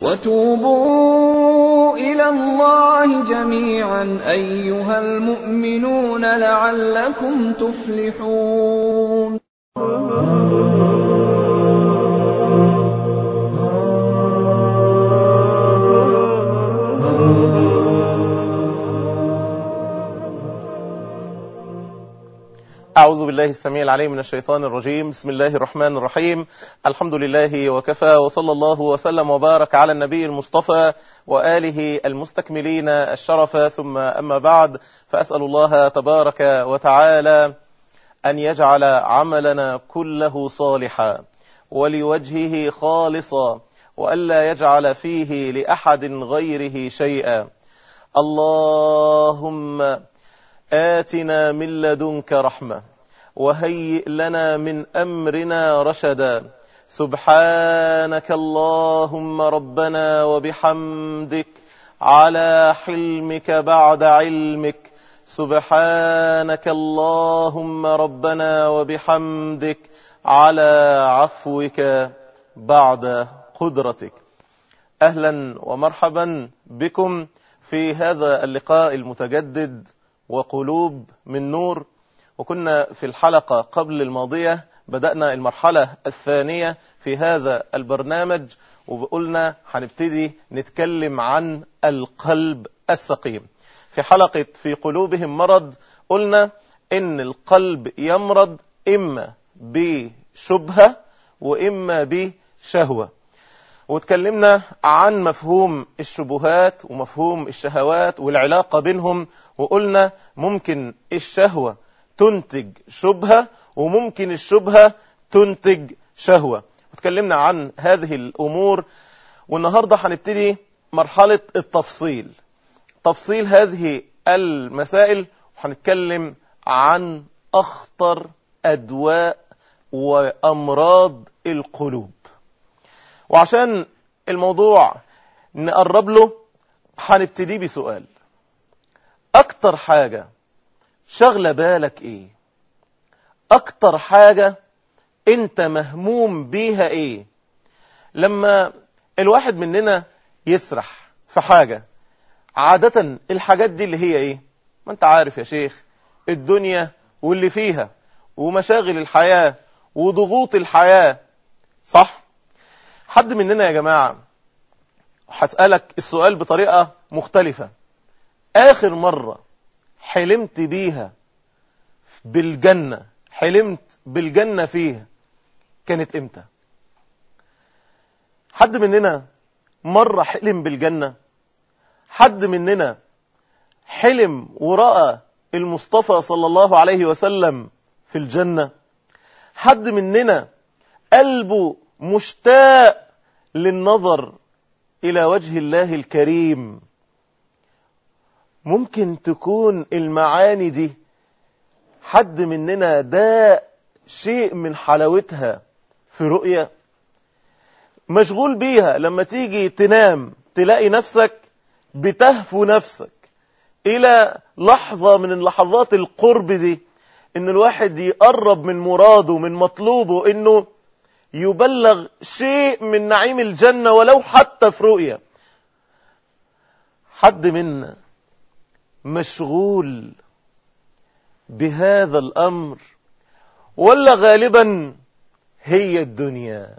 وتوبوا إلى الله جميعا أيها المؤمنون لعلكم تفلحون أعوذ بالله السميع العليم من الشيطان الرجيم بسم الله الرحمن الرحيم الحمد لله وكفى وصلى الله وسلم وبارك على النبي المصطفى وآله المستكملين الشرف ثم أما بعد فأسأل الله تبارك وتعالى أن يجعل عملنا كله صالحا ولوجهه خالصا وألا يجعل فيه لأحد غيره شيئا اللهم آتنا من لدنك رحمة وهيئ لنا من أمرنا رشدا سبحانك اللهم ربنا وبحمدك على حلمك بعد علمك سبحانك اللهم ربنا وبحمدك على عفوك بعد قدرتك أهلا ومرحبا بكم في هذا اللقاء المتجدد وقلوب من نور وكنا في الحلقة قبل الماضية بدأنا المرحلة الثانية في هذا البرنامج وقلنا هنبتدي نتكلم عن القلب السقيم في حلقة في قلوبهم مرض قلنا ان القلب يمرض اما بشبهة واما بشهوة وتكلمنا عن مفهوم الشبهات ومفهوم الشهوات والعلاقة بينهم وقلنا ممكن الشهوة تنتج شبهة وممكن الشبهة تنتج شهوة وتكلمنا عن هذه الأمور والنهاردة هنبتدي مرحلة التفصيل تفصيل هذه المسائل وهنتكلم عن أخطر أدواء وأمراض القلوب وعشان الموضوع نقرب له هنبتدي بسؤال اكتر حاجة شغلة بالك ايه اكتر حاجة انت مهموم بيها ايه لما الواحد مننا يسرح في حاجة عادة الحاجات دي اللي هي ايه ما انت عارف يا شيخ الدنيا واللي فيها ومشاغل الحياة وضغوط الحياة صح حد مننا يا جماعة هسألك السؤال بطريقة مختلفة آخر مرة حلمت بيها بالجنة حلمت بالجنة فيها كانت امتى حد مننا مرة حلم بالجنة حد مننا حلم ورأى المصطفى صلى الله عليه وسلم في الجنة حد مننا قلبه مشتاق للنظر إلى وجه الله الكريم ممكن تكون المعاني دي حد مننا ده شيء من حلاوتها في رؤية مشغول بيها لما تيجي تنام تلاقي نفسك بتهفو نفسك إلى لحظة من لحظات القرب دي إن الواحد يقرب من مراده من مطلوبه إنه يبلغ شيء من نعيم الجنة ولو حتى في رؤية حد منا مشغول بهذا الأمر ولا غالبا هي الدنيا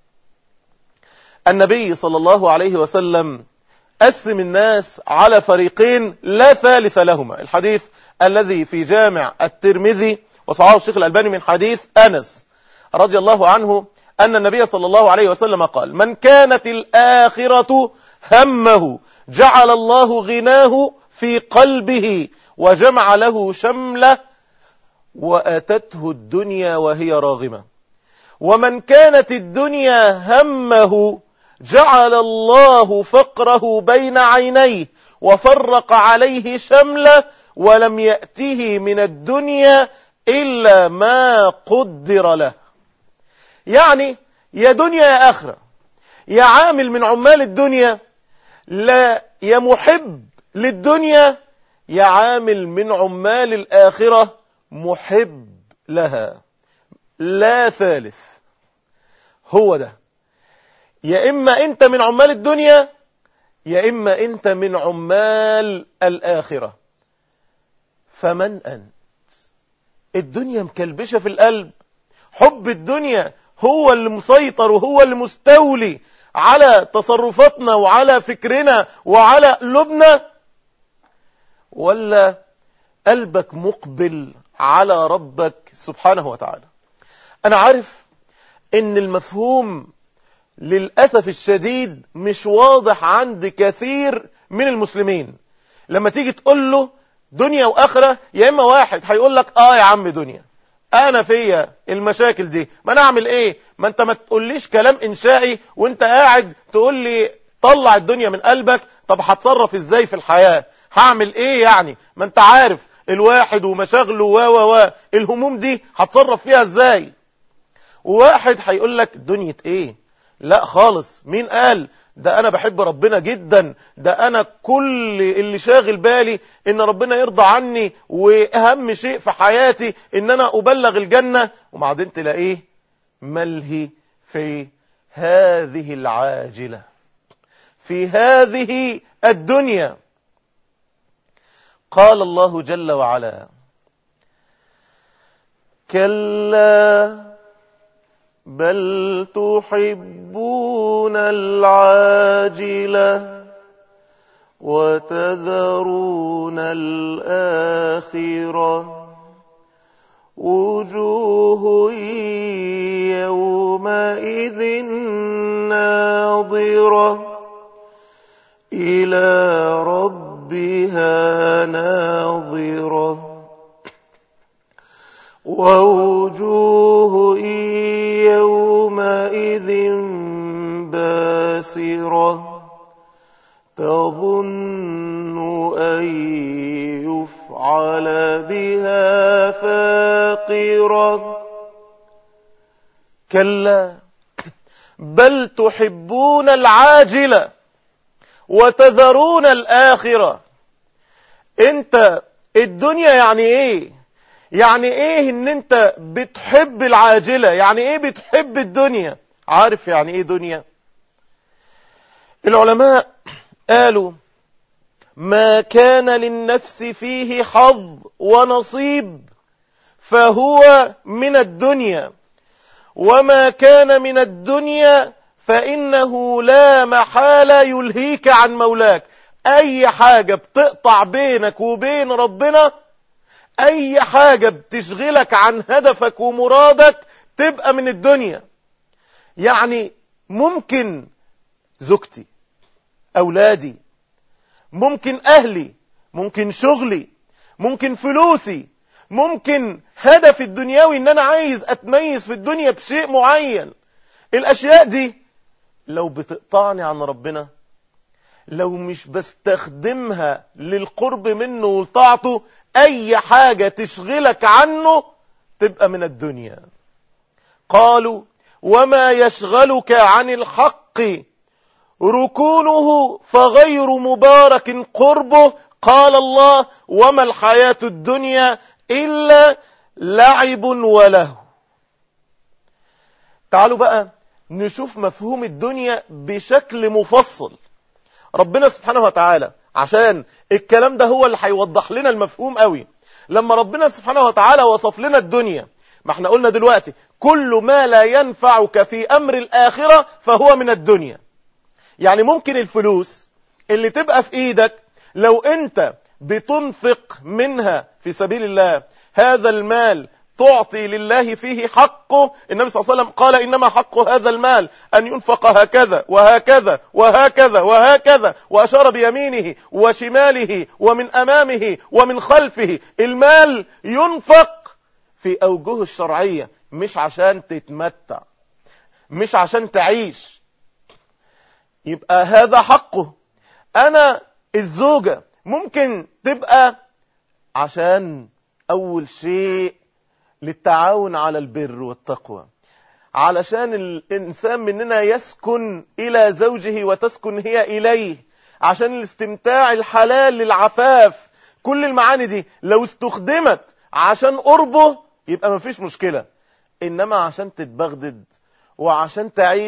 النبي صلى الله عليه وسلم قسم الناس على فريقين لا ثالث لهما الحديث الذي في جامع الترمذي وصححه الشيخ الألباني من حديث أنس رضي الله عنه أن النبي صلى الله عليه وسلم قال من كانت الآخرة همه جعل الله غناه في قلبه وجمع له شمله وأتته الدنيا وهي راغمة ومن كانت الدنيا همه جعل الله فقره بين عينيه وفرق عليه شمله ولم يأته من الدنيا إلا ما قدر له يعني يا دنيا يا آخرة يا عامل من عمال الدنيا لا يا محب للدنيا يا عامل من عمال الآخرة محب لها لا ثالث هو ده يا إما أنت من عمال الدنيا يا إما أنت من عمال الآخرة فمن أنت الدنيا مكلبشة في القلب حب الدنيا هو اللي مسيطر وهو اللي مستولي على تصرفاتنا وعلى فكرنا وعلى قلوبنا ولا قلبك مقبل على ربك سبحانه وتعالى أنا عارف إن المفهوم للأسف الشديد مش واضح عند كثير من المسلمين لما تيجي تقول له دنيا وآخرة يا إما واحد هيقول لك آه يا عم دنيا أنا فيا المشاكل دي ما أنا أعمل إيه ما أنت ما تقوليش كلام إنشائي وأنت قاعد تقول لي طلع الدنيا من قلبك طب هتصرف إزاي في الحياة هعمل إيه يعني ما أنت عارف الواحد ومشاغله و و و الهموم دي هتصرف فيها إزاي وواحد هيقول لك دنيا إيه لا خالص مين قال ده انا بحب ربنا جدا ده انا كل اللي شاغل بالي ان ربنا يرضى عني واهم شيء في حياتي ان انا ابلغ الجنة وبعدين تلاقيه ملهي في هذه العاجلة في هذه الدنيا قال الله جل وعلا كلا بل تحبون العاجلة وتذرون الآخرة وجوه يومئذ ناظرة إلى ربها ناظرة ووجوه يومئذ باسرة تظن أن يفعل بها فاقرة كلا بل تحبون العاجلة وتذرون الآخرة انت الدنيا يعني ايه يعني ايه ان انت بتحب العاجلة يعني ايه بتحب الدنيا عارف يعني ايه دنيا العلماء قالوا ما كان للنفس فيه حظ ونصيب فهو من الدنيا وما كان من الدنيا فإنه لا محالة يلهيك عن مولاك أي حاجة بتقطع بينك وبين ربنا اي حاجة بتشغلك عن هدفك ومرادك تبقى من الدنيا يعني ممكن زوجتي اولادي ممكن اهلي ممكن شغلي ممكن فلوسي ممكن هدف الدنيوي ان انا عايز اتميز في الدنيا بشيء معين الاشياء دي لو بتقطعني عن ربنا لو مش بستخدمها للقرب منه ولطاعته اي حاجة تشغلك عنه تبقى من الدنيا قالوا وما يشغلك عن الحق ركونه فغير مبارك قربه قال الله وما الحياة الدنيا إلا لعب وله تعالوا بقى نشوف مفهوم الدنيا بشكل مفصل ربنا سبحانه وتعالى عشان الكلام ده هو اللي هيوضح لنا المفهوم قوي لما ربنا سبحانه وتعالى وصف لنا الدنيا ما احنا قلنا دلوقتي كل ما لا ينفعك في أمر الآخرة فهو من الدنيا يعني ممكن الفلوس اللي تبقى في ايدك لو انت بتنفق منها في سبيل الله هذا المال تعطي لله فيه حقه النبي صلى الله عليه وسلم قال إنما حق هذا المال أن ينفق هكذا وهكذا وهكذا وهكذا وأشار بيمينه وشماله ومن أمامه ومن خلفه المال ينفق في أوجه الشرعية مش عشان تتمتع مش عشان تعيش يبقى هذا حقه أنا الزوجة ممكن تبقى عشان أول شيء للتعاون على البر والتقوى علشان الإنسان مننا يسكن إلى زوجه وتسكن هي إليه عشان الاستمتاع الحلال للعفاف كل المعاني دي لو استخدمت عشان قربه يبقى مفيش مشكلة إنما عشان تتبغدد وعشان تعيش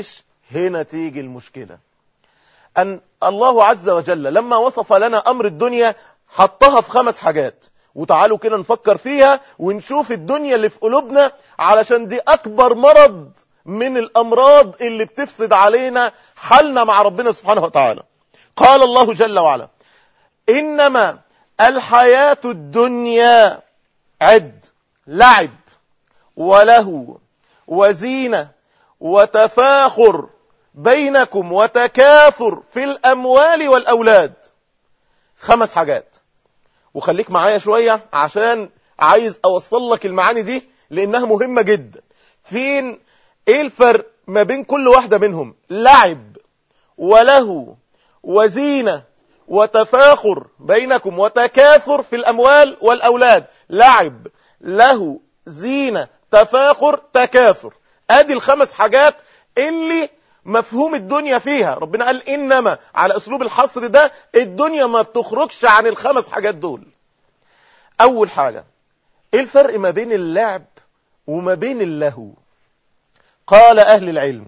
هنا تيجي المشكلة أن الله عز وجل لما وصف لنا أمر الدنيا حطها في خمس حاجات وتعالوا كده نفكر فيها ونشوف الدنيا اللي في قلوبنا علشان دي أكبر مرض من الأمراض اللي بتفسد علينا حالنا مع ربنا سبحانه وتعالى قال الله جل وعلا إنما الحياة الدنيا عد لعب وله وزينة وتفاخر بينكم وتكاثر في الأموال والأولاد خمس حاجات وخليك معايا شوية عشان عايز أوصل لك المعاني دي لأنها مهمة جدا فين إيه الفرق ما بين كل واحدة منهم لعب وله وزينة وتفاخر بينكم وتكاثر في الأموال والأولاد لعب له زينة تفاخر تكاثر ادي الخمس حاجات اللي مفهوم الدنيا فيها ربنا قال إنما على أسلوب الحصر ده الدنيا ما بتخرجش عن الخمس حاجات دول أول حاجة إيه الفرق ما بين اللعب وما بين اللهو قال أهل العلم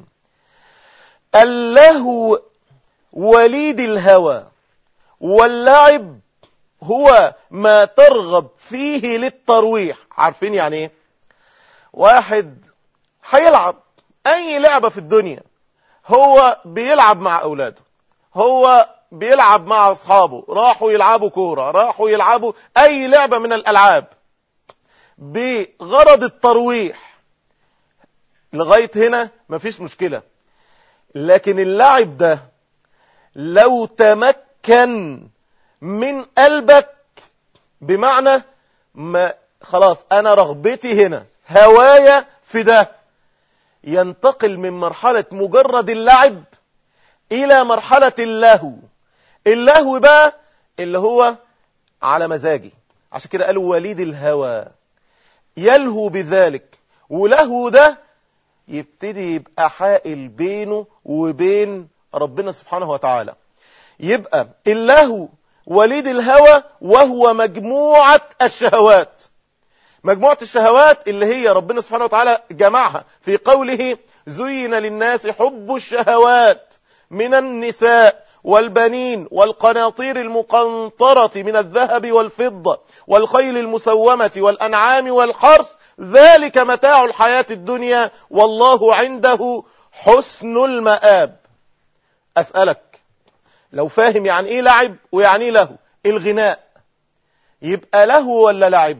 اللهو وليد الهوى واللعب هو ما ترغب فيه للترويح عارفين يعني ايه واحد هيلعب اي لعبة في الدنيا هو بيلعب مع اولاده هو بيلعب مع اصحابه راحوا يلعبوا كورة راحوا يلعبوا اي لعبة من الالعاب بغرض الترويح لغاية هنا مفيش مشكلة لكن اللعب ده لو تمكن من قلبك بمعنى ما خلاص انا رغبتي هنا هوايا في ده ينتقل من مرحلة مجرد اللعب الى مرحلة اللهو اللهو بقى اللي هو على مزاجي عشان كده قالوا وليد الهوى يلهو بذلك ولهو ده يبتدي يبقى حائل بينه وبين ربنا سبحانه وتعالى يبقى اللهو وليد الهوى وهو مجموعة الشهوات مجموعة الشهوات اللي هي ربنا سبحانه وتعالى جمعها في قوله زين للناس حب الشهوات من النساء والبنين والقناطير المقنطرة من الذهب والفضة والخيل المسومة والأنعام والحرث ذلك متاع الحياة الدنيا والله عنده حسن المآب أسألك لو فاهم يعني ايه لعب ويعني ايه له الغناء يبقى له ولا لعب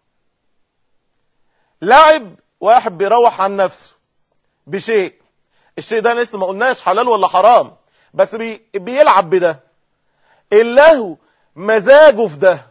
لعب واحد بيروح عن نفسه بشيء الشيء ده لسه ما قلناش حلال ولا حرام بس بي بيلعب بده اللهو مزاجه في ده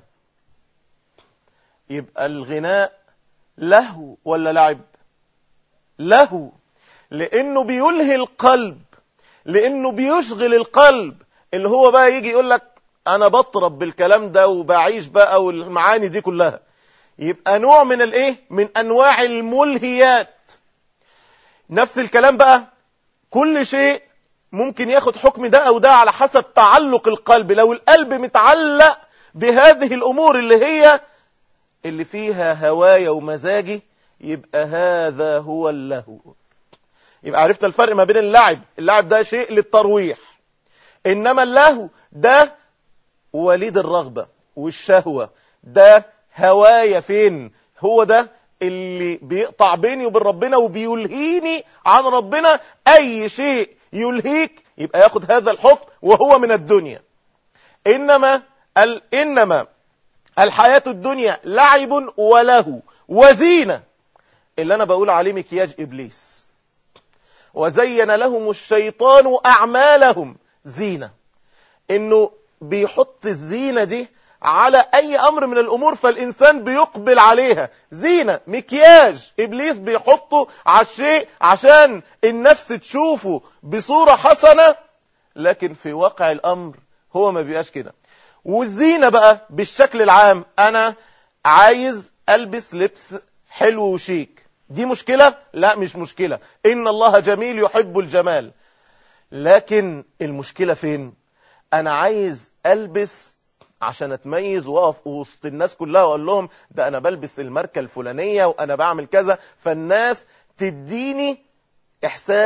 يبقى الغناء لهو ولا لعب لهو لانه بيلهي القلب لانه بيشغل القلب اللي هو بقى يجي يقول لك انا بطرب بالكلام ده وبعيش بقى والمعاني دي كلها يبقى نوع من الايه من انواع الملهيات نفس الكلام بقى كل شيء ممكن ياخد حكم ده او ده على حسب تعلق القلب لو القلب متعلق بهذه الامور اللي هي اللي فيها هوايا ومزاجي يبقى هذا هو اللهو يبقى عرفت الفرق ما بين اللعب اللعب ده شيء للترويح انما اللهو ده وليد الرغبة والشهوة ده هوايا فين هو ده اللي بيقطع بيني وبين ربنا وبيلهيني عن ربنا اي شيء يلهيك يبقى ياخد هذا الحكم وهو من الدنيا انما ال انما الحياة الدنيا لعب وله وزينة اللي انا بقول عليه مكياج ابليس وزين لهم الشيطان اعمالهم زينة انه بيحط الزينة دي على اي امر من الامور فالانسان بيقبل عليها زينة مكياج ابليس بيحطه على الشيء عشان النفس تشوفه بصورة حسنة لكن في واقع الامر هو ما بيبقاش كده والزينة بقى بالشكل العام انا عايز البس لبس حلو وشيك دي مشكلة لا مش مشكلة ان الله جميل يحب الجمال لكن المشكلة فين انا عايز البس عشان اتميز واقف وسط الناس كلها واقول لهم ده انا بلبس الماركه الفلانيه وانا بعمل كذا فالناس تديني احساس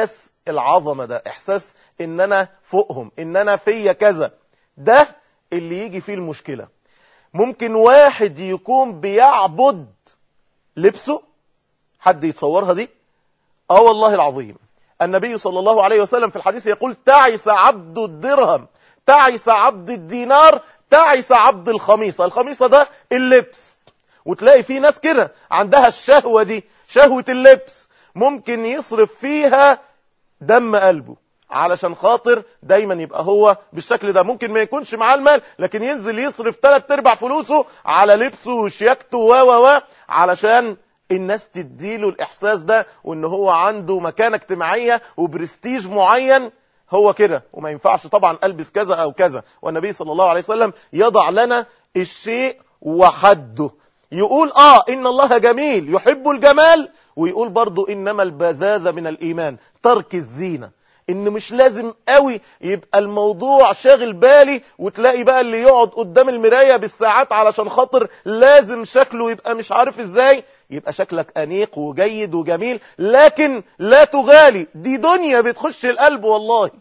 العظمة ده احساس ان انا فوقهم ان انا فيا كذا ده اللي يجي فيه المشكلة ممكن واحد يكون بيعبد لبسه حد يتصورها دي اه والله العظيم النبي صلى الله عليه وسلم في الحديث يقول تعس عبد الدرهم تعس عبد الدينار تعس عبد الخميصة الخميصة ده اللبس وتلاقي في ناس كده عندها الشهوة دي شهوة اللبس ممكن يصرف فيها دم قلبه علشان خاطر دايما يبقى هو بالشكل ده ممكن ما يكونش معاه المال لكن ينزل يصرف ثلاث ارباع فلوسه على لبسه وشياكته و و و علشان الناس تديله الاحساس ده وان هو عنده مكانة اجتماعية وبرستيج معين هو كده وما ينفعش طبعا البس كذا او كذا والنبي صلى الله عليه وسلم يضع لنا الشيء وحده يقول اه ان الله جميل يحب الجمال ويقول برضو انما البذاذة من الايمان ترك الزينة ان مش لازم قوي يبقى الموضوع شاغل بالي وتلاقي بقى اللي يقعد قدام المراية بالساعات علشان خاطر لازم شكله يبقى مش عارف ازاي يبقى شكلك انيق وجيد وجميل لكن لا تغالي دي دنيا بتخش القلب والله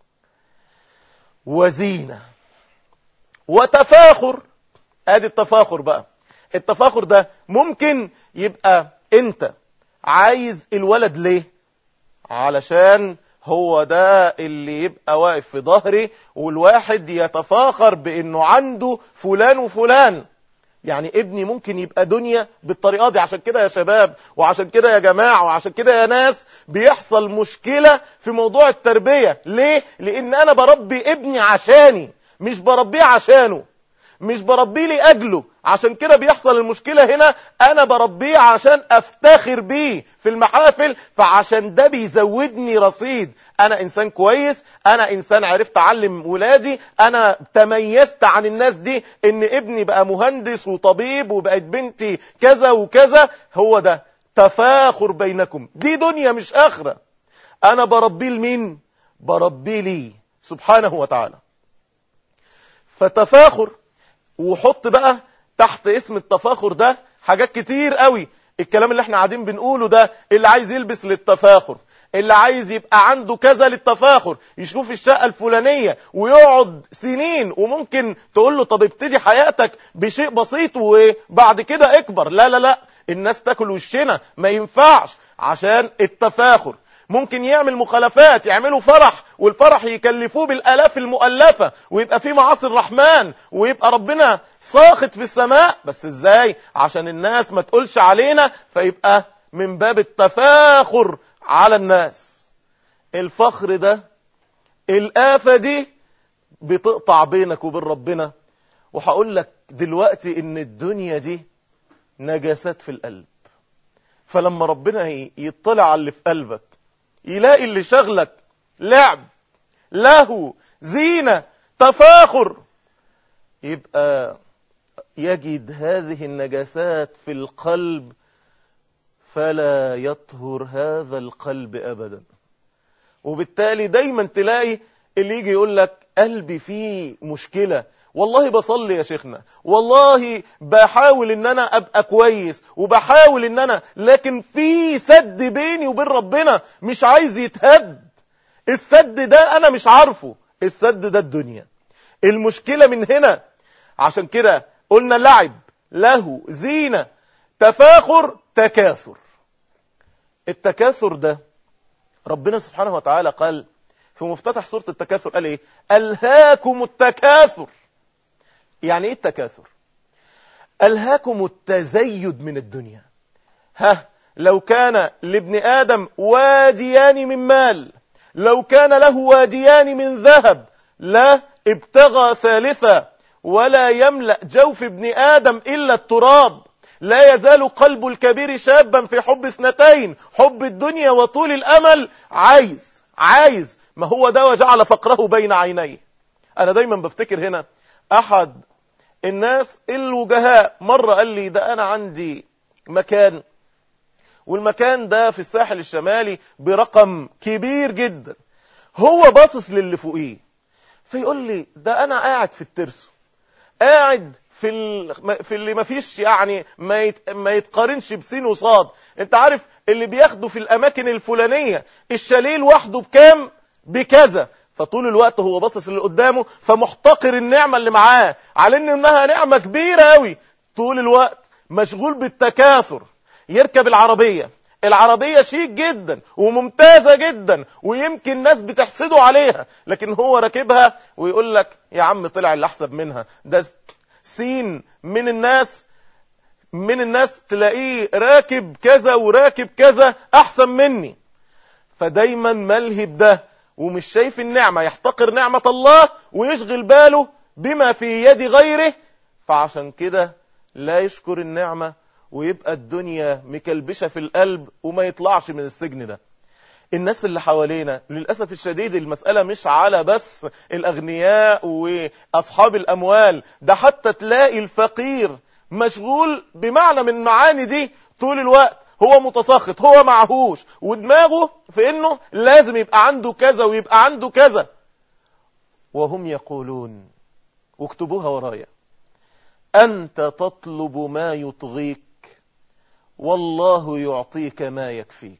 وزينة وتفاخر ادي التفاخر بقى التفاخر ده ممكن يبقى انت عايز الولد ليه علشان هو ده اللي يبقى واقف في ظهري والواحد يتفاخر بانه عنده فلان وفلان يعني ابني ممكن يبقى دنيا بالطريقة دي عشان كده يا شباب وعشان كده يا جماعة وعشان كده يا ناس بيحصل مشكلة في موضوع التربية ليه؟ لان انا بربي ابني عشاني مش بربيه عشانه مش بربيه لأجله عشان كده بيحصل المشكلة هنا أنا بربيه عشان أفتخر بيه في المحافل فعشان ده بيزودني رصيد أنا إنسان كويس أنا إنسان عرفت أعلم ولادي أنا تميزت عن الناس دي إن ابني بقى مهندس وطبيب وبقت بنتي كذا وكذا هو ده تفاخر بينكم دي دنيا مش آخرة أنا بربيه لمين بربيه لي سبحانه وتعالى فتفاخر وحط بقى تحت اسم التفاخر ده حاجات كتير قوي الكلام اللي احنا قاعدين بنقوله ده اللي عايز يلبس للتفاخر اللي عايز يبقى عنده كذا للتفاخر يشوف الشقة الفلانية ويقعد سنين وممكن تقول له طب ابتدي حياتك بشيء بسيط وبعد كده اكبر لا لا لا الناس تاكل وشنا ما ينفعش عشان التفاخر ممكن يعمل مخالفات يعملوا فرح والفرح يكلفوه بالآلاف المؤلفة ويبقى فيه معاصي الرحمن ويبقى ربنا ساخط في السماء بس ازاي عشان الناس ما تقولش علينا فيبقى من باب التفاخر على الناس الفخر ده الآفة دي بتقطع بينك وبين ربنا وهقول لك دلوقتي ان الدنيا دي نجاسات في القلب فلما ربنا يطلع على اللي في قلبك يلاقي اللي شغلك لعب له زينة تفاخر يبقى يجد هذه النجاسات في القلب فلا يطهر هذا القلب أبدا وبالتالي دايما تلاقي اللي يجي يقول لك قلبي فيه مشكلة والله بصلي يا شيخنا والله بحاول ان انا ابقى كويس وبحاول ان انا لكن في سد بيني وبين ربنا مش عايز يتهد السد ده انا مش عارفه السد ده الدنيا المشكلة من هنا عشان كده قلنا لعب له زينة تفاخر تكاثر التكاثر ده ربنا سبحانه وتعالى قال في مفتتح سورة التكاثر قال ايه ألهاكم التكاثر يعني ايه التكاثر ألهاكم التزيد من الدنيا ها لو كان لابن آدم واديان من مال لو كان له واديان من ذهب لا ابتغى ثالثا ولا يملأ جوف ابن آدم إلا التراب لا يزال قلب الكبير شابا في حب اثنتين حب الدنيا وطول الأمل عايز عايز ما هو ده وجعل فقره بين عينيه أنا دايما بفتكر هنا أحد الناس الوجهاء مرة قال لي ده أنا عندي مكان والمكان ده في الساحل الشمالي برقم كبير جدا هو باصص للي فوقيه فيقول لي ده أنا قاعد في الترسو قاعد في ال... في اللي ما فيش يعني ما, يت... ما يتقارنش بسين وصاد انت عارف اللي بياخده في الاماكن الفلانية الشاليه لوحده بكام بكذا فطول الوقت هو باصص اللي قدامه فمحتقر النعمة اللي معاه على ان انها نعمة كبيرة قوي طول الوقت مشغول بالتكاثر يركب العربية العربية شيك جدا وممتازة جدا ويمكن ناس بتحسده عليها لكن هو راكبها ويقول لك يا عم طلع اللي احسن منها ده سين من الناس من الناس تلاقيه راكب كذا وراكب كذا احسن مني فدايما ملهي بده ومش شايف النعمة يحتقر نعمة الله ويشغل باله بما في يد غيره فعشان كده لا يشكر النعمة ويبقى الدنيا مكلبشة في القلب وما يطلعش من السجن ده الناس اللي حوالينا للأسف الشديد المسألة مش على بس الأغنياء وأصحاب الأموال ده حتى تلاقي الفقير مشغول بمعنى من معاني دي طول الوقت هو متساخط هو معهوش ودماغه في انه لازم يبقى عنده كذا ويبقى عنده كذا وهم يقولون واكتبوها ورايا أنت تطلب ما يطغيك والله يعطيك ما يكفيك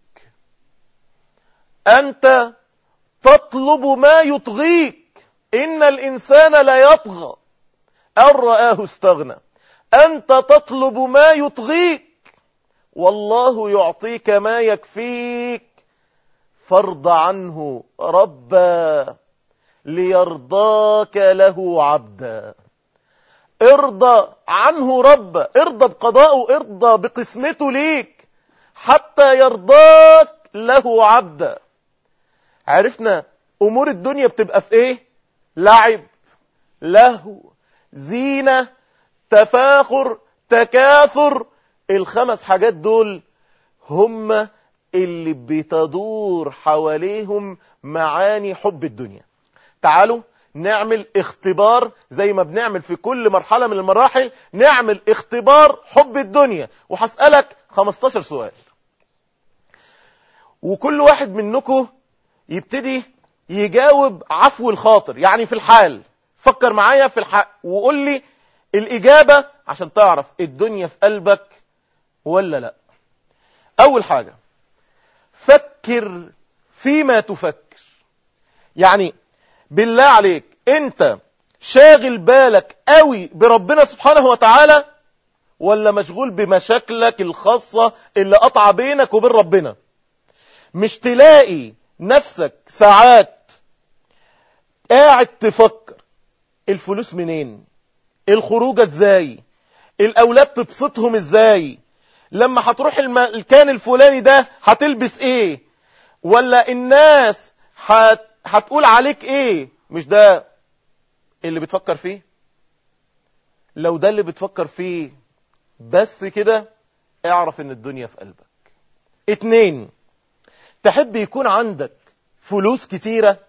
أنت تطلب ما يطغيك إن الإنسان لا يطغى أن رآه استغنى أنت تطلب ما يطغيك والله يعطيك ما يكفيك فارض عنه ربا ليرضاك له عبدا ارضى عنه ربا ارضى بقضائه ارضى بقسمته ليك حتى يرضاك له عبدا عرفنا امور الدنيا بتبقى في ايه لعب لهو زينة تفاخر تكاثر الخمس حاجات دول هم اللي بتدور حواليهم معاني حب الدنيا تعالوا نعمل اختبار زي ما بنعمل في كل مرحلة من المراحل نعمل اختبار حب الدنيا وهسألك 15 سؤال وكل واحد منكم يبتدي يجاوب عفو الخاطر يعني في الحال فكر معايا في الحق وقول لي الإجابة عشان تعرف الدنيا في قلبك ولا لا أول حاجة فكر فيما تفكر يعني بالله عليك انت شاغل بالك قوي بربنا سبحانه وتعالى ولا مشغول بمشاكلك الخاصة اللي قطع بينك وبين ربنا مش تلاقي نفسك ساعات قاعد تفكر الفلوس منين الخروج ازاي الاولاد تبسطهم ازاي لما هتروح المكان الفلاني ده هتلبس ايه ولا الناس هت... هتقول عليك ايه مش ده اللي بتفكر فيه لو ده اللي بتفكر فيه بس كده اعرف ان الدنيا في قلبك اتنين تحب يكون عندك فلوس كتيرة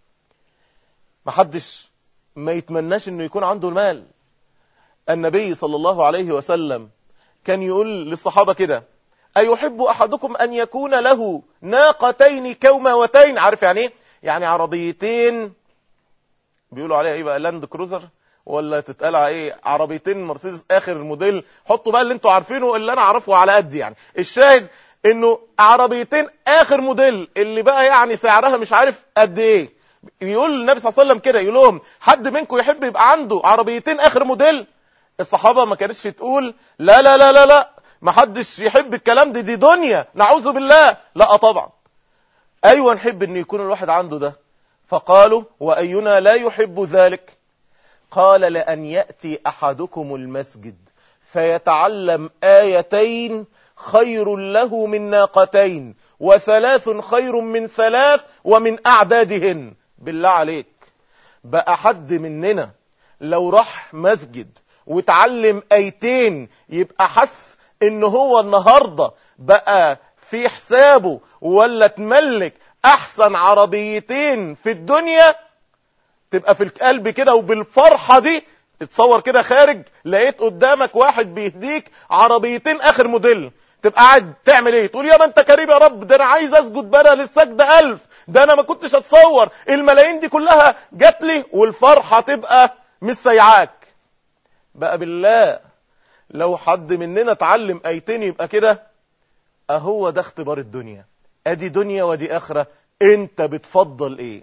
محدش ما يتمناش انه يكون عنده المال النبي صلى الله عليه وسلم كان يقول للصحابة كده أيحب أحدكم أن يكون له ناقتين كوماوتين عارف يعني ايه يعني عربيتين بيقولوا عليها ايه بقى لاند كروزر ولا تتقال على ايه عربيتين مرسيدس اخر الموديل حطوا بقى اللي انتوا عارفينه اللي انا اعرفه على قد يعني الشاهد انه عربيتين اخر موديل اللي بقى يعني سعرها مش عارف قد ايه يقول النبي صلى الله عليه وسلم كده يقول لهم حد منكم يحب يبقى عنده عربيتين اخر موديل الصحابه ما كانتش تقول لا لا لا لا لا ما حدش يحب الكلام ده دي دنيا نعوذ بالله لا طبعا ايوه نحب ان يكون الواحد عنده ده فقالوا واينا لا يحب ذلك قال لان ياتي احدكم المسجد فيتعلم ايتين خير له من ناقتين وثلاث خير من ثلاث ومن اعدادهن بالله عليك بقى حد مننا لو راح مسجد وتعلم ايتين يبقى حس ان هو النهاردة بقى في حسابه ولا تملك احسن عربيتين في الدنيا تبقى في القلب كده وبالفرحة دي تتصور كده خارج لقيت قدامك واحد بيهديك عربيتين اخر موديل تبقى قاعد تعمل ايه تقول يا ما انت كريم يا رب ده انا عايز اسجد بدل السجدة الف ده انا ما كنتش اتصور الملايين دي كلها جات لي والفرحة تبقى مش سيعاك بقى بالله لو حد مننا اتعلم ايتين يبقى كده اهو ده اختبار الدنيا ادي دنيا ودي اخرة انت بتفضل ايه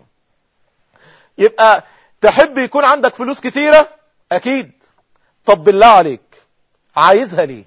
يبقى تحب يكون عندك فلوس كتيرة اكيد طب بالله عليك عايزها ليه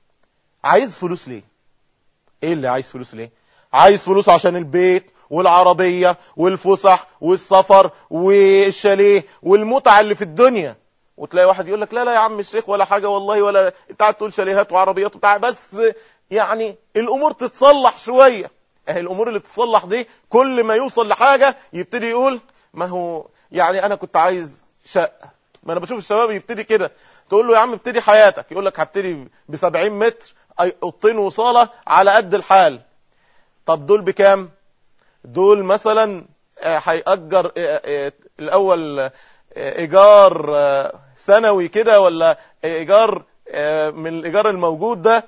عايز فلوس ليه ايه اللي عايز فلوس ليه عايز فلوس عشان البيت والعربية والفسح والسفر والشاليه والمتعة اللي في الدنيا وتلاقي واحد يقول لك لا لا يا عم الشيخ ولا حاجة والله ولا انت قاعد تقول شاليهات وعربيات وبتاع بس يعني الامور تتصلح شوية اهي الامور اللي تتصلح دي كل ما يوصل لحاجة يبتدي يقول ما هو يعني انا كنت عايز شقة ما انا بشوف الشباب يبتدي كده تقول له يا عم ابتدي حياتك يقول لك هبتدي ب 70 متر أي اوضتين وصالة على قد الحال طب دول بكام دول مثلا هيأجر الاول ايجار سنوي كده ولا ايجار من الايجار الموجود ده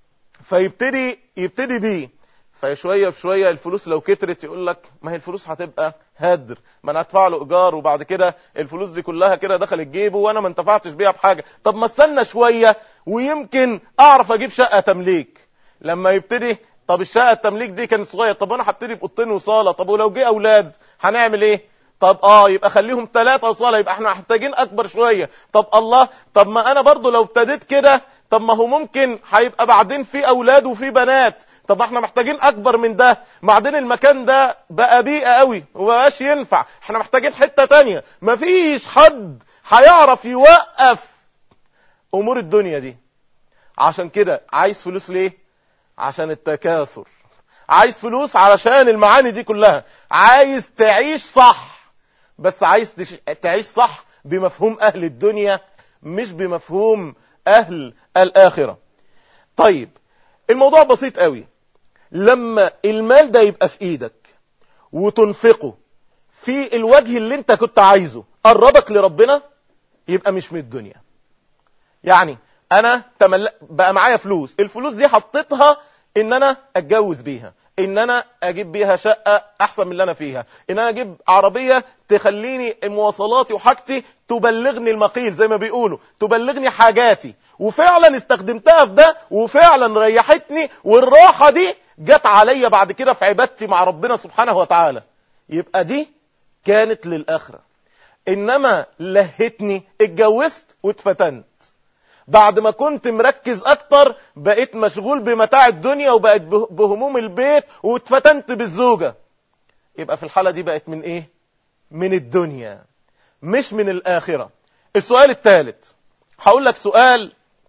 فيبتدي يبتدي بيه فشوية بشوية الفلوس لو كترت يقول لك ما هي الفلوس هتبقى هدر ما انا هدفع له ايجار وبعد كده الفلوس دي كلها كده دخلت جيبه وانا ما انتفعتش بيها بحاجة طب ما استنى شوية ويمكن اعرف اجيب شقة تمليك لما يبتدي طب الشقة التمليك دي كانت صغيرة طب انا هبتدي باوضتين وصالة طب ولو جه اولاد هنعمل ايه طب اه يبقى خليهم ثلاثة وصالة يبقى احنا محتاجين اكبر شوية طب الله طب ما انا برضو لو ابتديت كده طب ما هو ممكن هيبقى بعدين في اولاد وفي بنات طب احنا محتاجين اكبر من ده بعدين المكان ده بقى بيئة قوي ومبقاش ينفع احنا محتاجين حتة تانية مفيش حد هيعرف يوقف امور الدنيا دي عشان كده عايز فلوس ليه عشان التكاثر عايز فلوس علشان المعاني دي كلها عايز تعيش صح بس عايز تعيش صح بمفهوم اهل الدنيا مش بمفهوم اهل الاخرة طيب الموضوع بسيط قوي لما المال ده يبقى في ايدك وتنفقه في الوجه اللي انت كنت عايزه قربك لربنا يبقى مش من الدنيا يعني انا تمل... بقى معايا فلوس الفلوس دي حطيتها ان انا اتجوز بيها ان انا اجيب بيها شقة احسن من اللي انا فيها ان انا اجيب عربية تخليني مواصلاتي وحاجتي تبلغني المقيل زي ما بيقولوا تبلغني حاجاتي وفعلا استخدمتها في ده وفعلا ريحتني والراحة دي جت عليا بعد كده في عبادتي مع ربنا سبحانه وتعالى يبقى دي كانت للآخرة انما لهتني اتجوزت واتفتنت بعد ما كنت مركز اكتر بقيت مشغول بمتاع الدنيا وبقيت بهموم البيت واتفتنت بالزوجة يبقى في الحالة دي بقت من ايه من الدنيا مش من الاخرة السؤال الثالث هقول لك سؤال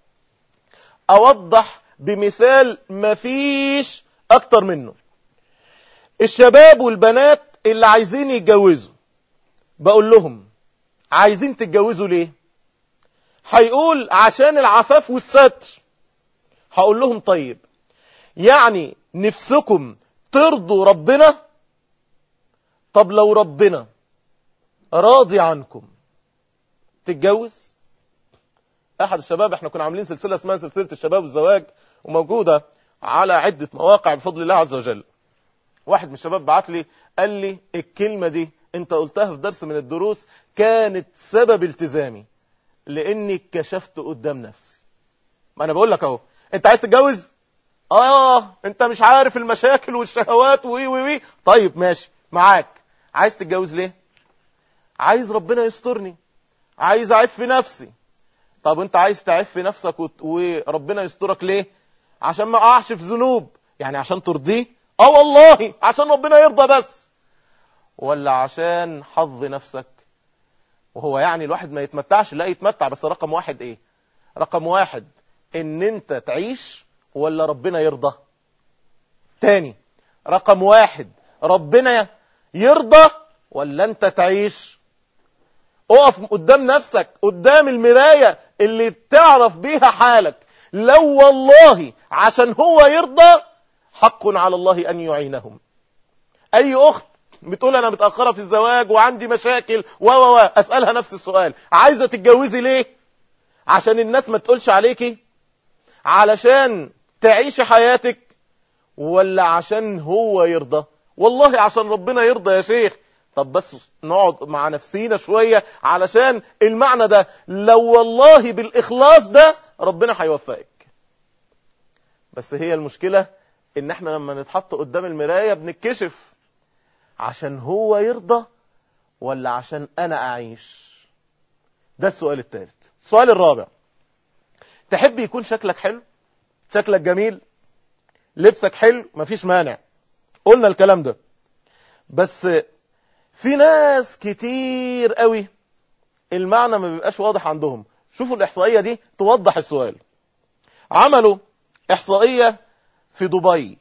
اوضح بمثال مفيش اكتر منه الشباب والبنات اللي عايزين يتجوزوا بقول لهم عايزين تتجوزوا ليه هيقول عشان العفاف والستر هقول لهم طيب يعني نفسكم ترضوا ربنا طب لو ربنا راضي عنكم تتجوز احد الشباب احنا كنا عاملين سلسلة اسمها سلسلة الشباب والزواج وموجودة على عدة مواقع بفضل الله عز وجل واحد من الشباب بعت لي قال لي الكلمة دي انت قلتها في درس من الدروس كانت سبب التزامي لاني كشفت قدام نفسي ما انا بقول لك اهو انت عايز تتجوز اه انت مش عارف المشاكل والشهوات وي وي وي طيب ماشي معاك عايز تتجوز ليه عايز ربنا يسترني عايز اعف نفسي طب انت عايز تعف نفسك وت... وربنا يسترك ليه عشان ما اقعش في ذنوب يعني عشان ترضيه اه والله عشان ربنا يرضى بس ولا عشان حظ نفسك وهو يعني الواحد ما يتمتعش لا يتمتع بس رقم واحد ايه رقم واحد ان انت تعيش ولا ربنا يرضى تاني رقم واحد ربنا يرضى ولا انت تعيش اقف قدام نفسك قدام المراية اللي تعرف بيها حالك لو والله عشان هو يرضى حق على الله ان يعينهم اي اخت بتقول انا متأخرة في الزواج وعندي مشاكل و و و اسألها نفس السؤال عايزة تتجوزي ليه عشان الناس ما تقولش عليكي علشان تعيشي حياتك ولا عشان هو يرضى والله عشان ربنا يرضى يا شيخ طب بس نقعد مع نفسينا شوية علشان المعنى ده لو والله بالإخلاص ده ربنا هيوفقك بس هي المشكلة ان احنا لما نتحط قدام المراية بنتكشف عشان هو يرضى ولا عشان انا اعيش ده السؤال الثالث السؤال الرابع تحب يكون شكلك حلو شكلك جميل لبسك حلو مفيش مانع قلنا الكلام ده بس في ناس كتير قوي المعنى ما بيبقاش واضح عندهم شوفوا الإحصائية دي توضح السؤال عملوا إحصائية في دبي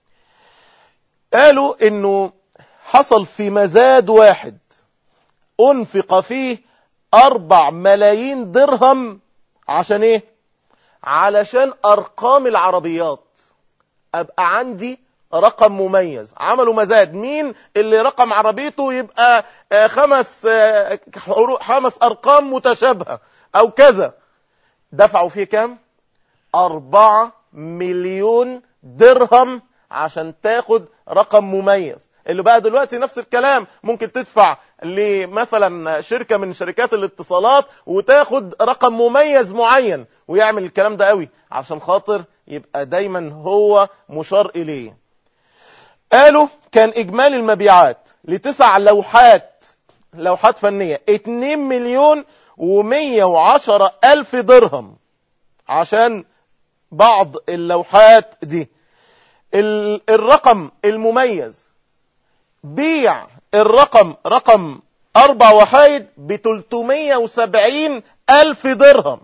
قالوا انه حصل في مزاد واحد انفق فيه اربع ملايين درهم عشان ايه علشان ارقام العربيات ابقى عندي رقم مميز عملوا مزاد مين اللي رقم عربيته يبقى آه، خمس آه، حرو- خمس ارقام متشابهة او كذا دفعوا فيه كام أربعة مليون درهم عشان تاخد رقم مميز اللي بقى دلوقتي نفس الكلام ممكن تدفع لمثلا شركة من شركات الاتصالات وتاخد رقم مميز معين ويعمل الكلام ده قوي عشان خاطر يبقى دايما هو مشار إليه قالوا كان إجمالي المبيعات لتسع لوحات لوحات فنية 2 مليون و110 ألف درهم عشان بعض اللوحات دي ال- الرقم المميز بيع الرقم رقم أربع وحايد ب 370 ألف درهم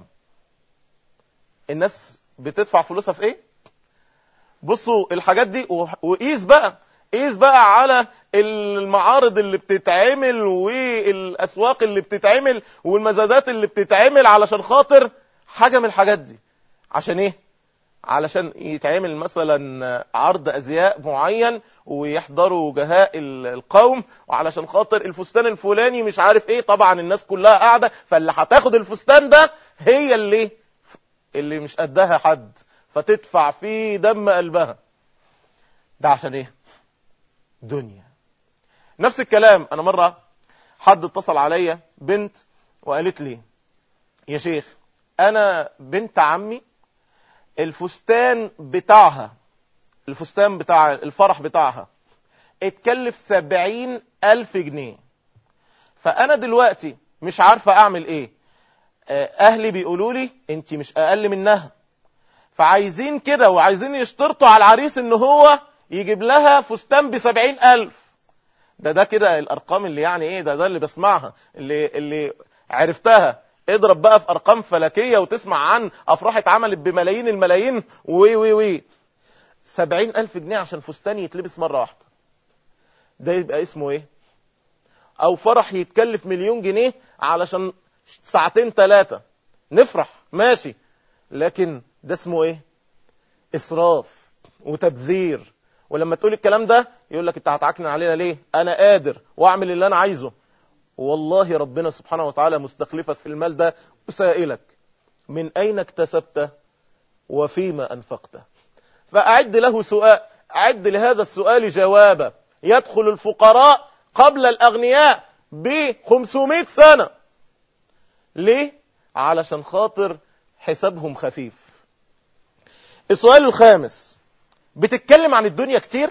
الناس بتدفع فلوسها في ايه بصوا الحاجات دي و- وقيس بقى قيس بقى على المعارض اللي بتتعمل والاسواق اللي بتتعمل والمزادات اللي بتتعمل علشان خاطر حاجة من الحاجات دي عشان ايه علشان يتعمل مثلا عرض ازياء معين ويحضروا وجهاء ال- القوم وعلشان خاطر الفستان الفلاني مش عارف ايه طبعا الناس كلها قاعدة فاللي هتاخد الفستان ده هي اللي اللي مش قدها حد فتدفع فيه دم قلبها ده عشان ايه دنيا نفس الكلام انا مرة حد اتصل عليا بنت وقالت لي يا شيخ انا بنت عمي الفستان بتاعها الفستان بتاع الفرح بتاعها اتكلف سبعين الف جنيه فانا دلوقتي مش عارفة اعمل ايه آه، اهلي بيقولوا لي انت مش اقل منها فعايزين كده وعايزين يشترطوا على العريس ان هو يجيب لها فستان بسبعين الف ده ده كده الارقام اللي يعني ايه ده ده اللي بسمعها اللي اللي عرفتها اضرب بقى في ارقام فلكيه وتسمع عن افراح اتعملت بملايين الملايين وي وي وي سبعين الف جنيه عشان فستان يتلبس مره واحده ده يبقى اسمه ايه او فرح يتكلف مليون جنيه علشان ساعتين ثلاثه نفرح ماشي لكن ده اسمه ايه اسراف وتبذير ولما تقول الكلام ده يقول لك انت هتعكنن علينا ليه انا قادر واعمل اللي انا عايزه والله ربنا سبحانه وتعالى مستخلفك في المال ده وسائلك من اين اكتسبته وفيما انفقته فاعد له سؤال اعد لهذا السؤال جوابا يدخل الفقراء قبل الاغنياء ب 500 سنة ليه علشان خاطر حسابهم خفيف السؤال الخامس بتتكلم عن الدنيا كتير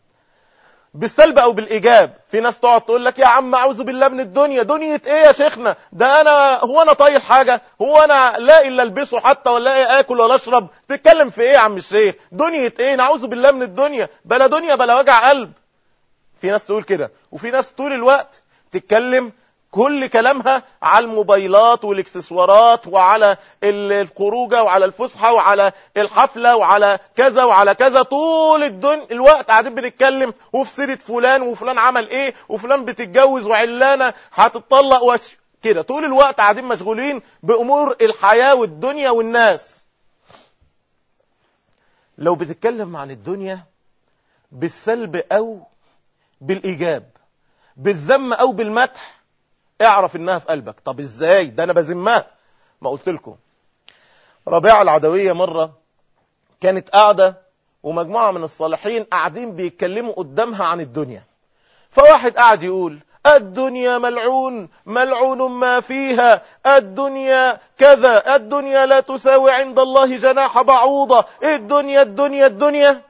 بالسلب او بالايجاب في ناس تقعد تقول لك يا عم اعوذ بالله من الدنيا دنيا ايه يا شيخنا ده انا هو انا طايل حاجه هو انا لا الا البسه حتى ولا إيه اكل ولا اشرب تتكلم في ايه يا عم الشيخ دنيا ايه نعوذ بالله من الدنيا بلا دنيا بلا وجع قلب في ناس تقول كده وفي ناس طول الوقت تتكلم كل كلامها على الموبايلات والاكسسوارات وعلى ال- الخروجه وعلى الفسحه وعلى الحفله وعلى كذا وعلى كذا طول الدن الوقت قاعدين بنتكلم وفي سيره فلان وفلان عمل ايه وفلان بتتجوز وعلانه هتطلق وش كده طول الوقت قاعدين مشغولين بامور الحياه والدنيا والناس لو بتتكلم عن الدنيا بالسلب او بالايجاب بالذم او بالمدح اعرف انها في قلبك طب ازاي ده انا بذمها ما قلت لكم ربيعه العدويه مره كانت قاعده ومجموعه من الصالحين قاعدين بيتكلموا قدامها عن الدنيا فواحد قاعد يقول الدنيا ملعون ملعون ما فيها الدنيا كذا الدنيا لا تساوي عند الله جناح بعوضة الدنيا الدنيا الدنيا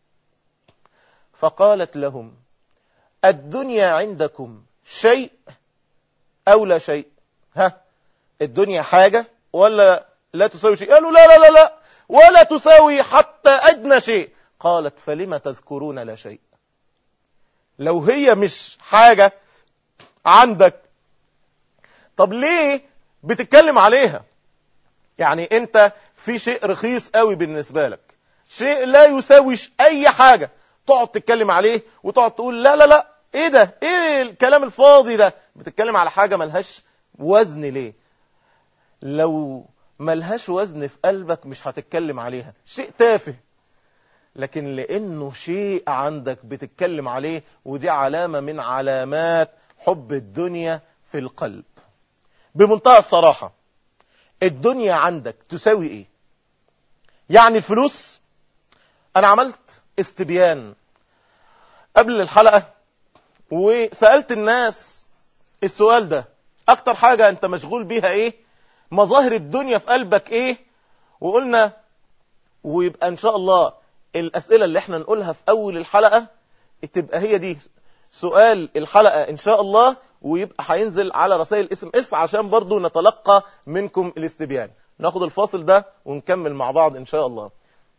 فقالت لهم الدنيا عندكم شيء أو لا شيء ها الدنيا حاجة ولا لا تساوي شيء قالوا لا لا لا لا ولا تساوي حتى أدنى شيء قالت فلم تذكرون لا شيء لو هي مش حاجة عندك طب ليه بتتكلم عليها يعني انت في شيء رخيص قوي بالنسبة لك شيء لا يساوي اي حاجة تقعد تتكلم عليه وتقعد تقول لا لا لا ايه ده ايه الكلام الفاضي ده بتتكلم على حاجة ملهاش وزن ليه لو ملهاش وزن في قلبك مش هتتكلم عليها شيء تافه لكن لانه شيء عندك بتتكلم عليه ودي علامة من علامات حب الدنيا في القلب بمنتهى الصراحة الدنيا عندك تساوي ايه يعني الفلوس انا عملت استبيان قبل الحلقة وسألت الناس السؤال ده اكتر حاجة انت مشغول بيها ايه مظاهر الدنيا في قلبك ايه وقلنا ويبقى ان شاء الله الاسئلة اللي احنا نقولها في اول الحلقة تبقى هي دي سؤال الحلقة ان شاء الله ويبقى هينزل على رسائل اسم اس عشان برضو نتلقى منكم الاستبيان ناخد الفاصل ده ونكمل مع بعض ان شاء الله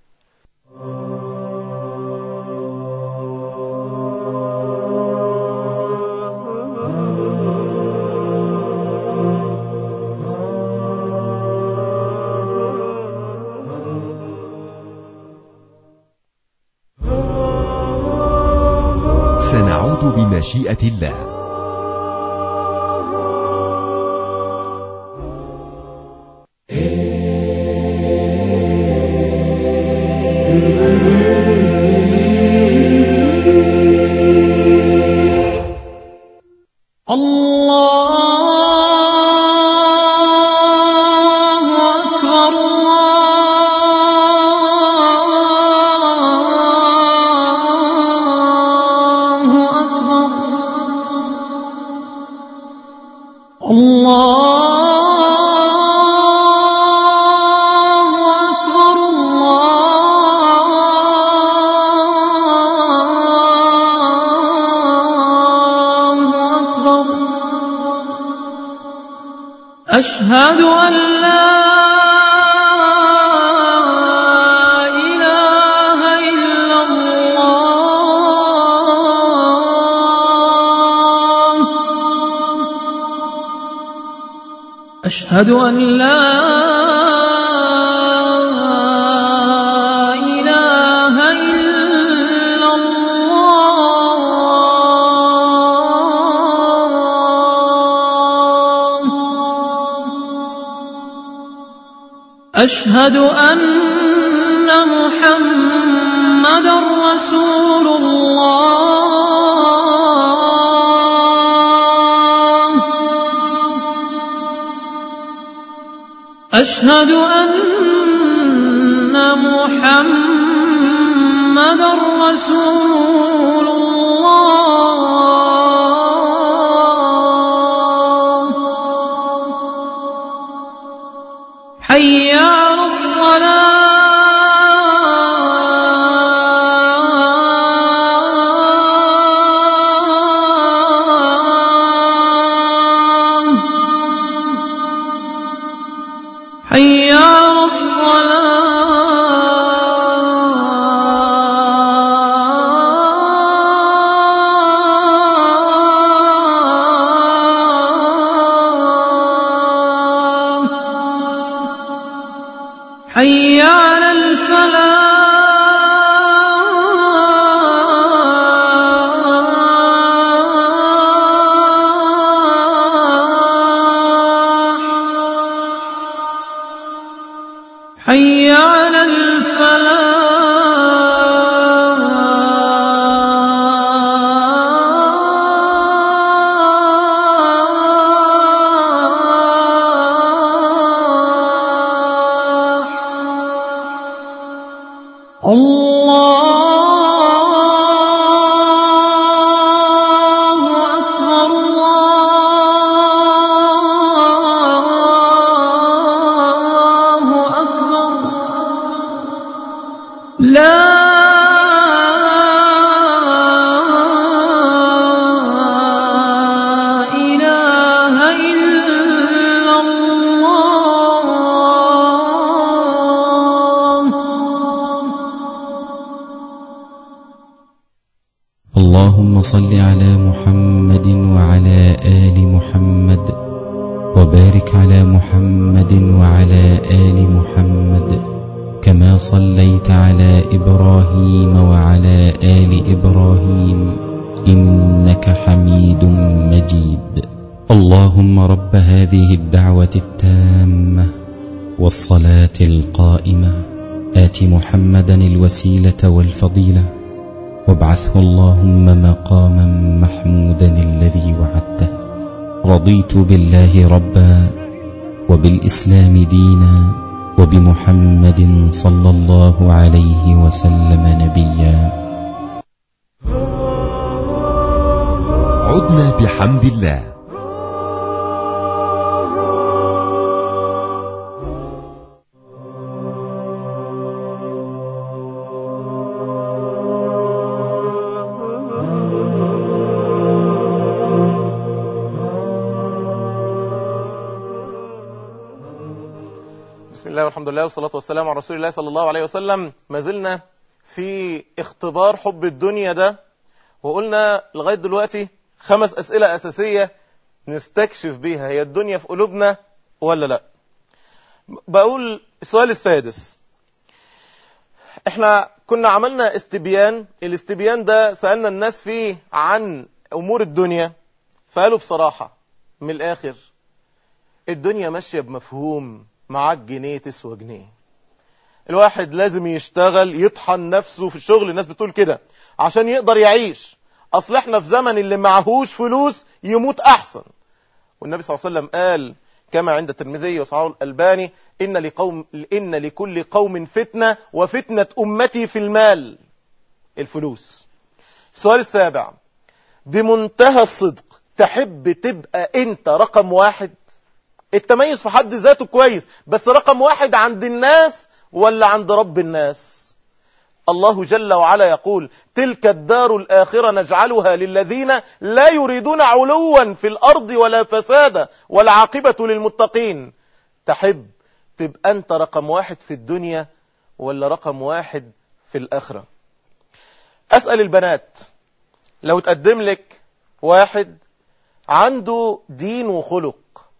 سنعود بمشيئة الله الله أكبر الله أكبر الله أكبر الله أكبر أشهد أن لا إله إلا الله أشهد أن لا إله إلا الله أشهد أن محمد رسول الله أشهد أن محمد رسول الله حي على الصلاة حي على الصلاة حي على الفلاح حي على الفلاح اللهم صل على محمد وعلى آل محمد وبارك على محمد وعلى آل محمد كما صليت على إبراهيم وعلى آل إبراهيم إنك حميد مجيد اللهم رب هذه الدعوة التامة والصلاة القائمة آت محمدا الوسيلة والفضيلة وابعثه اللهم مقاما محمودا الذي وعدته رضيت بالله ربا وبالإسلام دينا وبمحمد صلى الله عليه وسلم نبيا عدنا بحمد الله بسم الله والحمد لله والصلاة والسلام على رسول الله صلى الله عليه وسلم ما زلنا في اختبار حب الدنيا ده وقلنا لغاية دلوقتي خمس أسئلة أساسية نستكشف بيها هي الدنيا في قلوبنا ولا لا بقول السؤال السادس احنا كنا عملنا استبيان الاستبيان ده سألنا الناس فيه عن أمور الدنيا فقالوا بصراحة من الآخر الدنيا ماشية بمفهوم معاك جنيه تسوى جنيه الواحد لازم يشتغل يطحن نفسه في الشغل الناس بتقول كده عشان يقدر يعيش اصل احنا في زمن اللي معهوش فلوس يموت احسن والنبي صلى الله عليه وسلم قال كما عند الترمذي وصحابه الألباني إن, لقوم إن لكل قوم فتنة وفتنة أمتي في المال الفلوس السؤال السابع بمنتهى الصدق تحب تبقى انت رقم واحد التميز في حد ذاته كويس بس رقم واحد عند الناس ولا عند رب الناس الله جل وعلا يقول تلك الدار الآخرة نجعلها للذين لا يريدون علوا في الأرض ولا فسادا والعاقبة للمتقين تحب تبقى أنت رقم واحد في الدنيا ولا رقم واحد في الآخرة أسأل البنات لو تقدم لك واحد عنده دين وخلق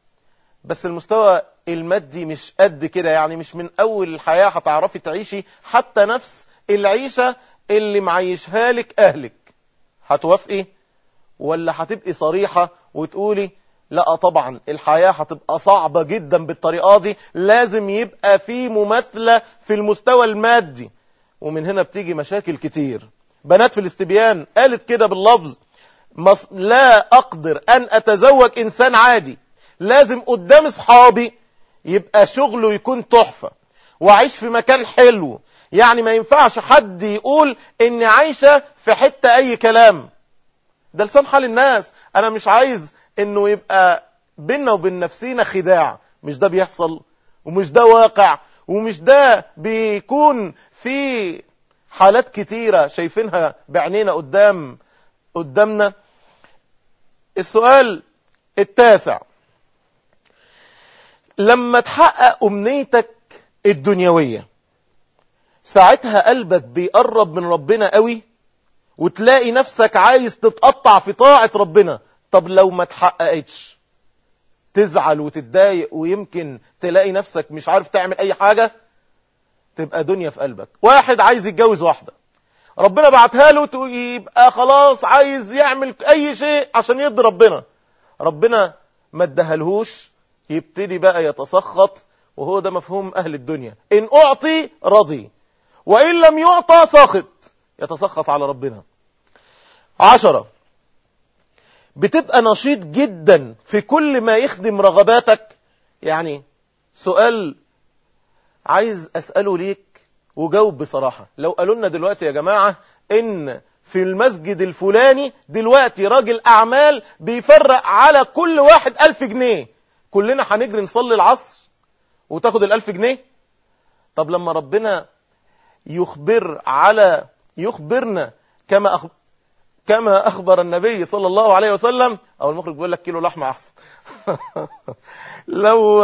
بس المستوى المادي مش قد كده يعني مش من أول الحياة هتعرفي تعيشي حتى نفس العيشة اللي معيشها لك أهلك هتوافقي ولا هتبقي صريحة وتقولي لا طبعا الحياة هتبقى صعبة جدا بالطريقة دي لازم يبقى في مماثلة في المستوى المادي ومن هنا بتيجي مشاكل كتير بنات في الاستبيان قالت كده باللفظ مص... لا أقدر أن أتزوج إنسان عادي لازم قدام اصحابي يبقى شغله يكون تحفة وعيش في مكان حلو يعني ما ينفعش حد يقول اني عايشة في حتة اي كلام ده لسان حال الناس انا مش عايز انه يبقى بيننا وبين نفسينا خداع مش ده بيحصل ومش ده واقع ومش ده بيكون في حالات كتيرة شايفينها بعينينا قدام قدامنا السؤال التاسع لما تحقق أمنيتك الدنيوية ساعتها قلبك بيقرب من ربنا قوي وتلاقي نفسك عايز تتقطع في طاعة ربنا طب لو ما تحققتش تزعل وتتضايق ويمكن تلاقي نفسك مش عارف تعمل اي حاجة تبقى دنيا في قلبك واحد عايز يتجوز واحدة ربنا بعتها له يبقى خلاص عايز يعمل اي شيء عشان يرضي ربنا ربنا ما ادهلهوش يبتدي بقى يتسخط وهو ده مفهوم أهل الدنيا إن أعطي رضي وإن لم يعطى ساخط يتسخط على ربنا عشرة بتبقى نشيط جدا في كل ما يخدم رغباتك يعني سؤال عايز أسأله ليك وجاوب بصراحة لو قالوا لنا دلوقتي يا جماعة إن في المسجد الفلاني دلوقتي راجل أعمال بيفرق على كل واحد ألف جنيه كلنا هنجري نصلي العصر وتاخد الألف جنيه طب لما ربنا يخبر على يخبرنا كما أخ... كما أخبر النبي صلى الله عليه وسلم أو المخرج بيقول لك كيلو لحمة أحسن لو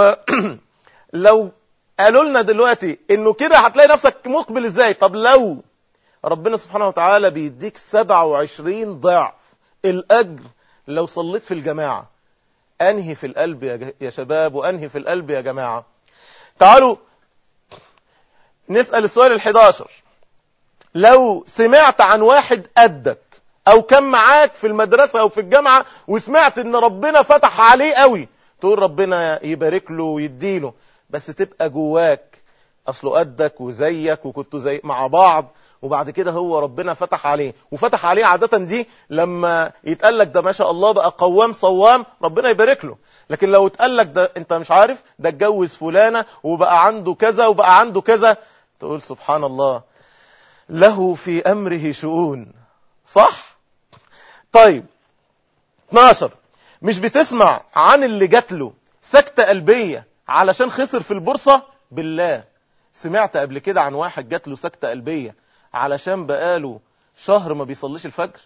لو قالوا لنا دلوقتي انه كده هتلاقي نفسك مقبل ازاي طب لو ربنا سبحانه وتعالى بيديك 27 ضعف الأجر لو صليت في الجماعة أنهي في القلب يا ج- يا شباب وأنهي في القلب يا جماعة تعالوا نسأل السؤال الحداشر لو سمعت عن واحد قدك او كان معاك في المدرسة او في الجامعة وسمعت ان ربنا فتح عليه قوي تقول ربنا يبارك له ويديله بس تبقى جواك اصله قدك وزيك وكنتوا زي مع بعض وبعد كده هو ربنا فتح عليه وفتح عليه عادة دي لما يتقال لك ده ما شاء الله بقى قوام صوام ربنا يبارك له لكن لو اتقال لك ده انت مش عارف ده اتجوز فلانة وبقى عنده كذا وبقى عنده كذا تقول سبحان الله له في امره شؤون صح طيب 12 مش بتسمع عن اللي جات له سكتة قلبية علشان خسر في البورصة بالله سمعت قبل كده عن واحد جات له سكتة قلبية علشان بقاله شهر ما بيصليش الفجر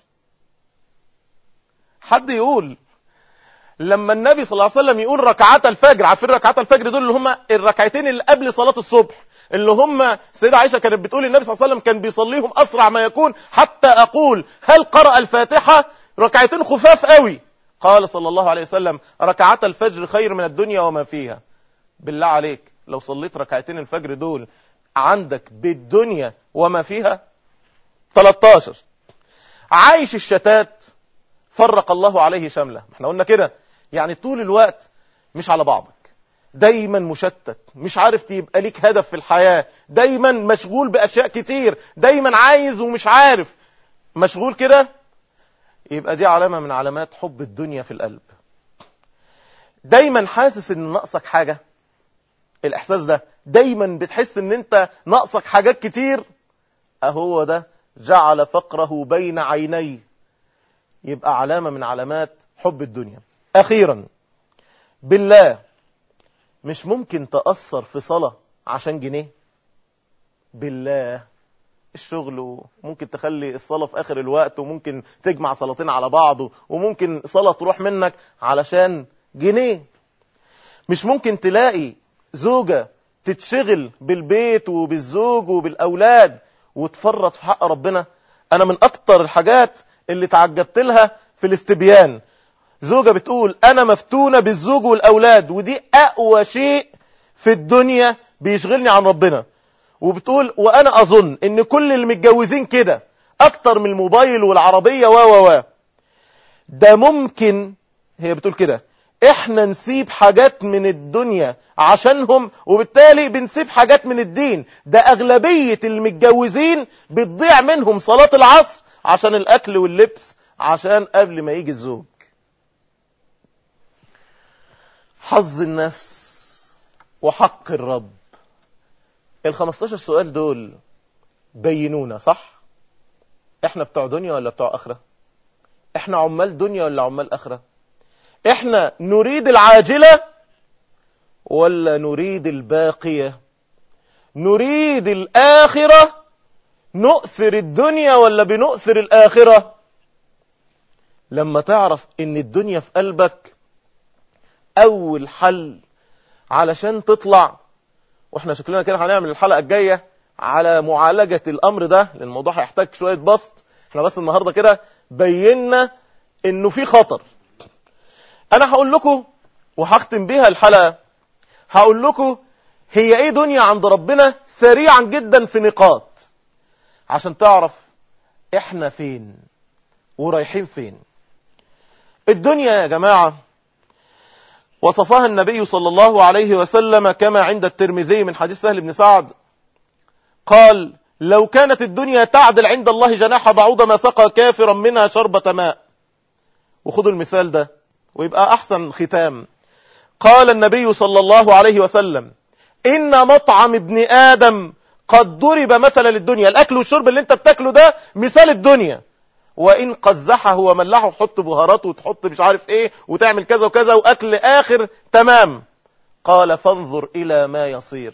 حد يقول لما النبي صلى الله عليه وسلم يقول ركعات الفجر عارفين ركعات الفجر دول اللي هم الركعتين اللي قبل صلاة الصبح اللي هم سيدة عائشة كانت بتقول النبي صلى الله عليه وسلم كان بيصليهم أسرع ما يكون حتى أقول هل قرأ الفاتحة ركعتين خفاف قوي قال صلى الله عليه وسلم ركعات الفجر خير من الدنيا وما فيها بالله عليك لو صليت ركعتين الفجر دول عندك بالدنيا وما فيها 13 عايش الشتات فرق الله عليه شمله احنا قلنا كده يعني طول الوقت مش على بعضك دايما مشتت مش عارف تبقى ليك هدف في الحياة دايما مشغول بأشياء كتير دايما عايز ومش عارف مشغول كده يبقى دي علامة من علامات حب الدنيا في القلب دايما حاسس ان ناقصك حاجة الاحساس ده دايما بتحس ان انت ناقصك حاجات كتير اهو ده جعل فقره بين عينيه يبقى علامة من علامات حب الدنيا اخيرا بالله مش ممكن تأثر في صلاة عشان جنيه بالله الشغل وممكن تخلي الصلاة في آخر الوقت وممكن تجمع صلاتين على بعض وممكن صلاة تروح منك علشان جنيه مش ممكن تلاقي زوجة تتشغل بالبيت وبالزوج وبالأولاد وتفرط في حق ربنا أنا من أكتر الحاجات اللي تعجبت لها في الاستبيان زوجة بتقول أنا مفتونة بالزوج والأولاد ودي أقوى شيء في الدنيا بيشغلني عن ربنا وبتقول وأنا أظن إن كل اللي متجوزين كده أكتر من الموبايل والعربية و و و ده ممكن هي بتقول كده احنا نسيب حاجات من الدنيا عشانهم وبالتالي بنسيب حاجات من الدين ده أغلبية المتجوزين بتضيع منهم صلاة العصر عشان الأكل واللبس عشان قبل ما يجي الزوج حظ النفس وحق الرب ال 15 سؤال دول بينونا صح احنا بتوع دنيا ولا بتوع اخره احنا عمال دنيا ولا عمال اخره احنا نريد العاجله ولا نريد الباقيه نريد الاخره نؤثر الدنيا ولا بنؤثر الاخره لما تعرف ان الدنيا في قلبك اول حل علشان تطلع واحنا شكلنا كده هنعمل الحلقة الجاية على معالجة الامر ده لان الموضوع هيحتاج شوية بسط احنا بس النهاردة كده بينا انه في خطر انا هقول لكم وهختم بيها الحلقة هقول لكم هي ايه دنيا عند ربنا سريعا جدا في نقاط عشان تعرف احنا فين ورايحين فين الدنيا يا جماعة وصفها النبي صلى الله عليه وسلم كما عند الترمذي من حديث سهل بن سعد قال لو كانت الدنيا تعدل عند الله جناح بعوضة ما سقى كافرا منها شربة ماء وخذوا المثال ده ويبقى أحسن ختام قال النبي صلى الله عليه وسلم إن مطعم ابن آدم قد ضرب مثلا للدنيا الأكل والشرب اللي انت بتاكله ده مثال الدنيا وإن قزحه وملحه تحط بهارات وتحط مش عارف ايه وتعمل كذا وكذا وأكل آخر تمام قال فانظر إلى ما يصير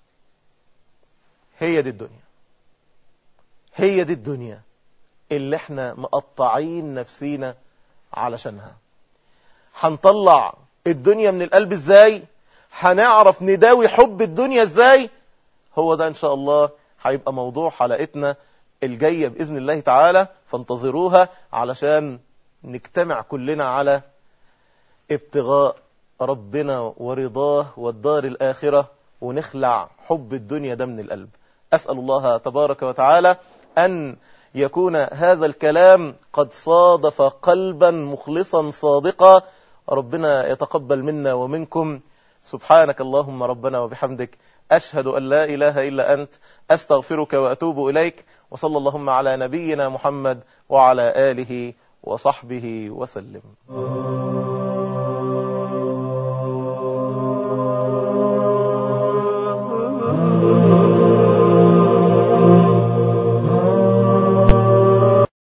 هي دي الدنيا هي دي الدنيا اللي احنا مقطعين نفسينا علشانها هنطلع الدنيا من القلب ازاي هنعرف نداوي حب الدنيا ازاي هو ده ان شاء الله هيبقى موضوع حلقتنا الجاية بإذن الله تعالى فانتظروها علشان نجتمع كلنا على ابتغاء ربنا ورضاه والدار الآخرة ونخلع حب الدنيا ده من القلب أسأل الله تبارك وتعالى أن يكون هذا الكلام قد صادف قلبا مخلصا صادقا ربنا يتقبل منا ومنكم سبحانك اللهم ربنا وبحمدك أشهد أن لا إله إلا أنت أستغفرك وأتوب إليك وصلى اللهم على نبينا محمد وعلى آله وصحبه وسلم